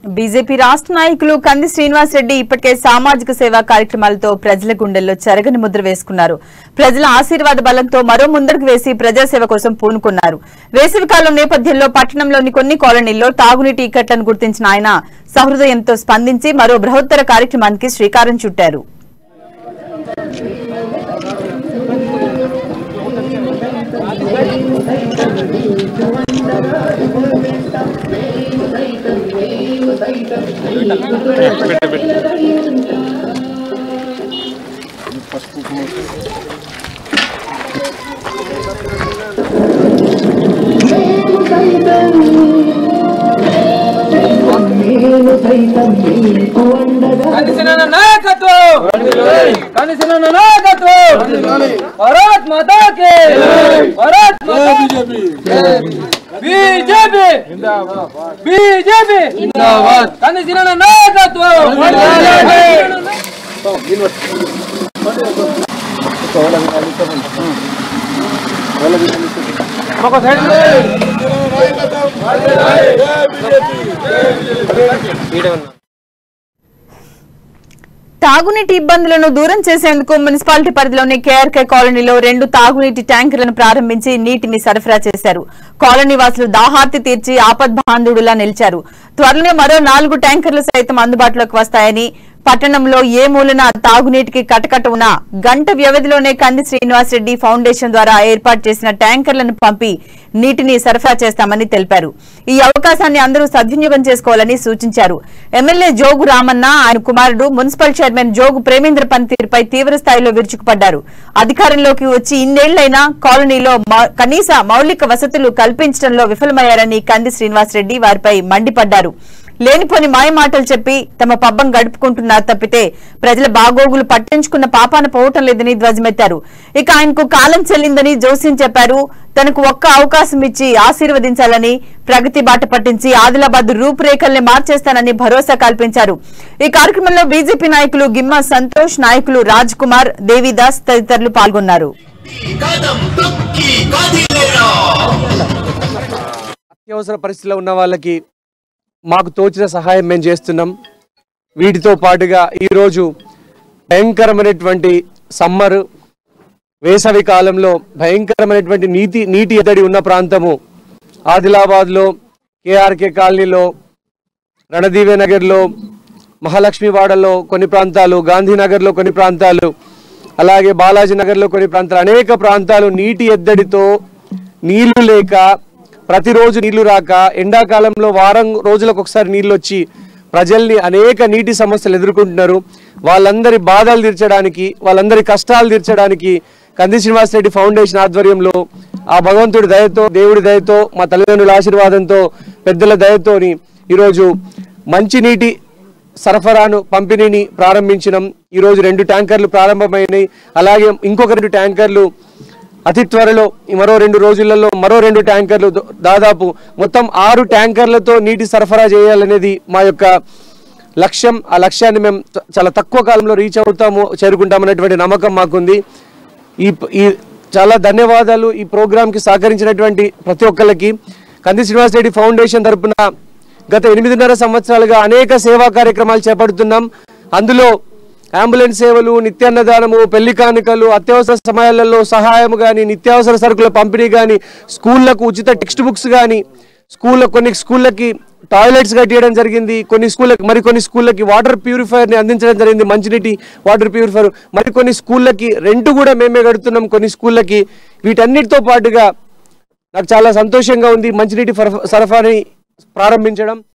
BJP రాష్ట్ర నాయకులు కంది శ్రీనివాస్ రెడ్డి ఇప్పటికే సామాజిక సేవా కార్యక్రమాలతో ప్రజల గుండెల్లో చెరగని ముద్ర వేసుకున్నారు ప్రజల ఆశీర్వాద బలంతో మరో ముందడుగు వేసి ప్రజాసేవ కోసం పూనుకున్నారు వేసవికాలం నేపథ్యంలో పట్టణంలోని కొన్ని కాలనీల్లో తాగునీటి ఇక్కట్లను గుర్తించిన ఆయన సహృదయంతో స్పందించి మరో బృహత్తర కార్యక్రమానికి శ్రీకారం చుట్టారు నేను సైతం మీకు అండగా కనిసిన నాయకత్వం కనిసిన నాయకత్వం భారత్ మాతా కే భారత్ మాతా బీజేపీ బీజేపీ జిందాబాద్ కనిసిన నాయకత్వం ఒక సైడ్ తాగునీటి ఇబ్బందులను దూరం చేసేందుకు మున్సిపాలిటీ పరిధిలోని కేఆర్కే కాలనీలో రెండు తాగునీటి ట్యాంకర్లను ప్రారంభించి నీటిని సరఫరా చేశారు కాలనీ వాసులు దాహార్తి తీర్చి ఆపద్బాంధుడులా నిలిచారు త్వరలోనే మరో నాలుగు ట్యాంకర్లు సైతం అందుబాటులోకి వస్తాయని పట్టణంలో ఏ మూలన తాగునీటికి కటకట ఉన్నా గంట వ్యవధిలోనే కంది శ్రీనివాసరెడ్డి ఫౌండేషన్ ద్వారా ఏర్పాటు చేసిన ట్యాంకర్లను పంపి నీటిని సరఫరా చేస్తామని తెలిపారు ఈ అవకాశాన్ని అందరూ సద్వినియోగం చేసుకోవాలని సూచించారు ఎమ్మెల్యే జోగు రామన్న ఆయన కుమారుడు మున్సిపల్ చైర్మన్ జోగు ప్రేమేంద్ర పనితీరుపై తీవ్ర స్థాయిలో విరుచుకుపడ్డారు అధికారంలోకి వచ్చి ఇన్నేళ్లైనా కాలనీలో మౌ- కనీస మౌలిక వసతులు కల్పించడంలో విఫలమయ్యారని కంది శ్రీనివాసరెడ్డి వారిపై మండిపడ్డారు లేనిపోని మాయమాటలు చెప్పి తమ పబ్బం గడుపుకుంటున్నారు తప్పితే ప్రజల బాగోగులు పట్టించుకున్న పాపాన పోవటం లేదని ధ్వజమెత్తారు ఇక ఆయనకు కాలం చెల్లిందని జోస్యం చెప్పారు తనకు ఒక్క అవకాశం ఇచ్చి ఆశీర్వదించాలని ప్రగతి బాట పట్టించి ఆదిలాబాద్ రూపురేఖల్ని మార్చేస్తానని భరోసా కల్పించారు ఈ కార్యక్రమంలో బీజేపీ నాయకులు గిమ్మ సంతోష్ నాయకులు రాజ్ కుమార్ దేవిదాస్ తదితరులు పాల్గొన్నారు కదం తొక్కి కదిలేరా అత్యవసర పరిస్థితిలో ఉన్న వాళ్ళకి మాకు తోచిన సహాయం మేము చేస్తున్నాం వీటితో పాటుగా ఈరోజు భయంకరమైనటువంటి సమ్మర్ వేసవి కాలంలో భయంకరమైనటువంటి నీటి నీటి ఎద్దడి ఉన్న ప్రాంతము ఆదిలాబాద్లో కేఆర్కే కాలనీలో రణదీవే నగర్లో మహాలక్ష్మివాడలో కొన్ని ప్రాంతాలు గాంధీనగర్లో కొన్ని ప్రాంతాలు అలాగే బాలాజీ నగర్లో కొన్ని ప్రాంతాలు అనేక ప్రాంతాలు నీటి ఎద్దడితో నీళ్లు లేక ప్రతిరోజు నీళ్లు రాక ఎండాకాలంలో వారం రోజులకు ఒకసారి నీళ్ళు వచ్చి ప్రజల్ని అనేక నీటి సమస్యలు ఎదుర్కొంటున్నారు వాళ్ళందరి బాధలు తీర్చడానికి వాళ్ళందరి కష్టాలు తీర్చడానికి కంది శ్రీనివాసరెడ్డి ఫౌండేషన్ ఆధ్వర్యంలో ఆ భగవంతుడి దయతో దేవుడి దయతో మా తల్లిదండ్రుల ఆశీర్వాదంతో పెద్దల దయతోని ఈరోజు మంచినీటి సరఫరాను పంపిణీని ప్రారంభించినాం ఈరోజు రెండు ట్యాంకర్లు ప్రారంభమైనాయి అలాగే ఇంకొక రెండు ట్యాంకర్లు అతి త్వరలో ఈ మరో రెండు రోజులలో మరో రెండు ట్యాంకర్లు దో- దాదాపు మొత్తం ఆరు ట్యాంకర్లతో నీటి సరఫరా చేయాలనేది మా యొక్క లక్ష్యం ఆ లక్ష్యాన్ని మేము చ- చాలా తక్కువ కాలంలో రీచ్ అవుతాము చేరుకుంటామనేటువంటి నమ్మకం మాకుంది ఈ ప- ఈ చాలా ధన్యవాదాలు ఈ ప్రోగ్రాంకి సహకరించినటువంటి ప్రతి ఒక్కరికి కంది శ్రీనివాస్ రెడ్డి ఫౌండేషన్ తరపున గత ఎనిమిదిన్నర సంవత్సరాలుగా అనేక సేవా కార్యక్రమాలు చేపడుతున్నాం అందులో అంబులెన్స్ సేవలు నిత్యాన్నదానము పెళ్లి కానుకలు అత్యవసర సమయాలలో సహాయం కానీ నిత్యావసర సరుకుల పంపిణీ కానీ స్కూళ్లకు ఉచిత టెక్స్ట్ బుక్స్ కానీ స్కూల్లో కొన్ని స్కూళ్ళకి టాయిలెట్స్ కట్టియడం జరిగింది కొన్ని స్కూళ్ళకి మరి కొన్ని స్కూళ్ళకి వాటర్ ప్యూరిఫైయర్ని అందించడం జరిగింది మంచినీటి వాటర్ ప్యూరిఫైర్ మరి కొన్ని స్కూళ్ళకి రెంట్ కూడా మేమే కడుతున్నాం కొన్ని స్కూళ్ళకి వీటన్నిటితో పాటుగా నాకు చాలా సంతోషంగా ఉంది మంచినీటి ఫర- సరఫరాని ప్రారంభించడం